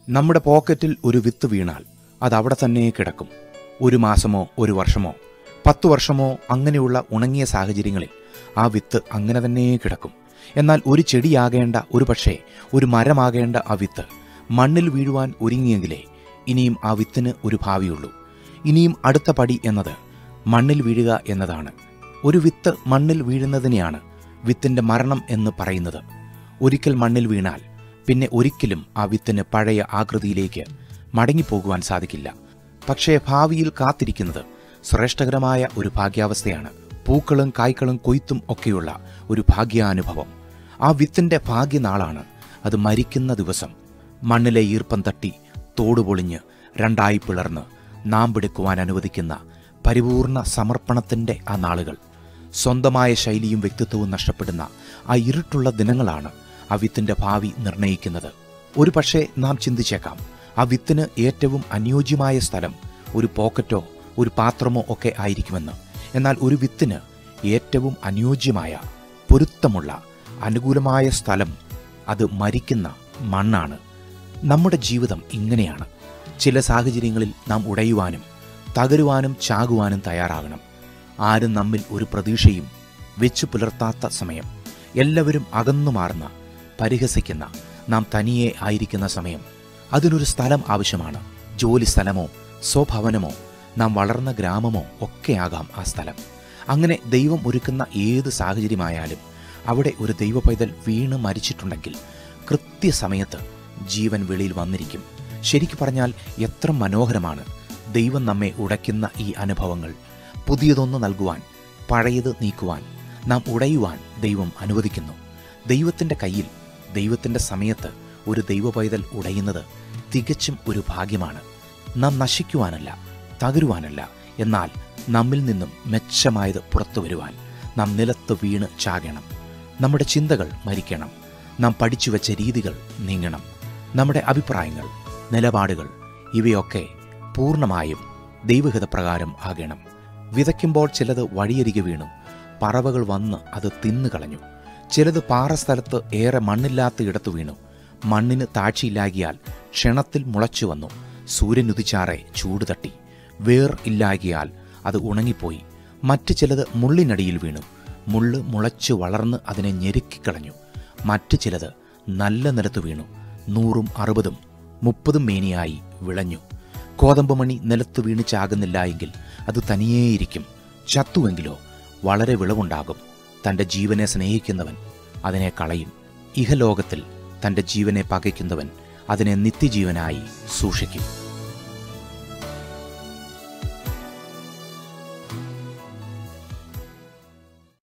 നമ്മുടെ പോക്കറ്റിൽ ഒരു വിത്ത് വീണാൽ അത് അവിടെ തന്നെ കിടക്കും ഒരു മാസമോ ഒരു വർഷമോ പത്തു വർഷമോ അങ്ങനെയുള്ള ഉണങ്ങിയ സാഹചര്യങ്ങളിൽ ആ വിത്ത് അങ്ങനെ തന്നെ കിടക്കും എന്നാൽ ഒരു ചെടിയാകേണ്ട ഒരു പക്ഷേ ഒരു മരമാകേണ്ട ആ വിത്ത് മണ്ണിൽ വീഴുവാൻ ഒരുങ്ങിയെങ്കിലേ ഇനിയും ആ വിത്തിന് ഒരു ഭാവിയുള്ളൂ ഇനിയും അടുത്ത പടി എന്നത് മണ്ണിൽ വീഴുക എന്നതാണ് ഒരു വിത്ത് മണ്ണിൽ വീഴുന്നതിനെയാണ് വിത്തിന്റെ മരണം എന്ന് പറയുന്നത് ഒരിക്കൽ മണ്ണിൽ വീണാൽ പിന്നെ ഒരിക്കലും ആ വിത്തിന് പഴയ ആകൃതിയിലേക്ക് മടങ്ങിപ്പോകുവാൻ സാധിക്കില്ല പക്ഷേ ഭാവിയിൽ കാത്തിരിക്കുന്നത് ശ്രേഷ്ഠകരമായ ഒരു ഭാഗ്യാവസ്ഥയാണ് പൂക്കളും കായ്ക്കളും കൊയ്ത്തും ഒക്കെയുള്ള ഒരു ഭാഗ്യാനുഭവം ആ വിത്തിന്റെ ഭാഗ്യനാളാണ് അത് മരിക്കുന്ന ദിവസം മണ്ണിലെ ഈർപ്പം തട്ടി തോടുപൊളിഞ്ഞ് രണ്ടായി പിളർന്ന് നാമ്പെടുക്കുവാൻ അനുവദിക്കുന്ന പരിപൂർണ സമർപ്പണത്തിന്റെ ആ നാളുകൾ സ്വന്തമായ ശൈലിയും വ്യക്തിത്വവും നഷ്ടപ്പെടുന്ന ആ ഇരുട്ടുള്ള ദിനങ്ങളാണ് ആ വിത്തിന്റെ ഭാവി നിർണയിക്കുന്നത് ഒരു പക്ഷേ നാം ചിന്തിച്ചേക്കാം ആ വിത്തിന് ഏറ്റവും അനുയോജ്യമായ സ്ഥലം ഒരു പോക്കറ്റോ ഒരു പാത്രമോ ഒക്കെ ആയിരിക്കുമെന്ന് എന്നാൽ ഒരു വിത്തിന് ഏറ്റവും അനുയോജ്യമായ പൊരുത്തമുള്ള അനുകൂലമായ സ്ഥലം അത് മരിക്കുന്ന മണ്ണാണ് നമ്മുടെ ജീവിതം ഇങ്ങനെയാണ് ചില സാഹചര്യങ്ങളിൽ നാം ഉടയുവാനും തകരുവാനും ചാകുവാനും തയ്യാറാകണം ആരും നമ്മിൽ ഒരു പ്രതീക്ഷയും വെച്ചു പുലർത്താത്ത സമയം എല്ലാവരും അകന്നു മാറുന്ന പരിഹസിക്കുന്ന നാം തനിയെ ആയിരിക്കുന്ന സമയം അതിനൊരു സ്ഥലം ആവശ്യമാണ് ജോലി സ്ഥലമോ സ്വഭവനമോ നാം വളർന്ന ഗ്രാമമോ ഒക്കെയാകാം ആ സ്ഥലം അങ്ങനെ ദൈവം ഒരുക്കുന്ന ഏത് സാഹചര്യമായാലും അവിടെ ഒരു ദൈവ പൈതൽ വീണ് മരിച്ചിട്ടുണ്ടെങ്കിൽ കൃത്യസമയത്ത് ജീവൻ വെളിയിൽ വന്നിരിക്കും ശരിക്കു പറഞ്ഞാൽ എത്ര മനോഹരമാണ് ദൈവം നമ്മെ ഉടയ്ക്കുന്ന ഈ അനുഭവങ്ങൾ പുതിയതൊന്ന് നൽകുവാൻ പഴയത് നീക്കുവാൻ നാം ഉടയുവാൻ ദൈവം അനുവദിക്കുന്നു ദൈവത്തിൻ്റെ കയ്യിൽ ദൈവത്തിൻ്റെ സമയത്ത് ഒരു ദൈവ പൈതൽ ഉടയുന്നത് തികച്ചും ഒരു ഭാഗ്യമാണ് നാം നശിക്കുവാനല്ല തകരുവാനല്ല എന്നാൽ നമ്മിൽ നിന്നും മെച്ചമായത് പുറത്തു വരുവാൻ നാം നിലത്ത് വീണ് ചാകണം നമ്മുടെ ചിന്തകൾ മരിക്കണം നാം പഠിച്ചു വെച്ച രീതികൾ നീങ്ങണം നമ്മുടെ അഭിപ്രായങ്ങൾ നിലപാടുകൾ ഇവയൊക്കെ പൂർണ്ണമായും ദൈവഹിതപ്രകാരം ആകണം വിതയ്ക്കുമ്പോൾ ചിലത് വഴിയരികെ വീണു പറവകൾ വന്ന് അത് തിന്നുകളഞ്ഞു ചിലത് പാറസ്ഥലത്ത് ഏറെ മണ്ണില്ലാത്ത ഇടത്ത് വീണു മണ്ണിന് താഴ്ചയില്ലാകിയാൽ ക്ഷണത്തിൽ മുളച്ചു വന്നു സൂര്യൻ ഉദിച്ചാറെ ചൂട് തട്ടി വേർ ഇല്ലാകിയാൽ അത് ഉണങ്ങിപ്പോയി മറ്റു ചിലത് മുള്ളിനടിയിൽ വീണു മുള്ള് മുളച്ചു വളർന്ന് അതിനെ ഞെരുക്കിക്കളഞ്ഞു മറ്റു ചിലത് നല്ല നിലത്ത് വീണു നൂറും അറുപതും മുപ്പതും മേനിയായി വിളഞ്ഞു കോതമ്പുമണി നിലത്ത് വീണ് ചാകുന്നില്ല എങ്കിൽ അത് തനിയേയിരിക്കും ചത്തുവെങ്കിലോ വളരെ വിളവുണ്ടാകും തൻ്റെ ജീവനെ സ്നേഹിക്കുന്നവൻ അതിനെ കളയും ഇഹലോകത്തിൽ തൻ്റെ ജീവനെ പകയ്ക്കുന്നവൻ അതിനെ നിത്യജീവനായി സൂക്ഷിക്കും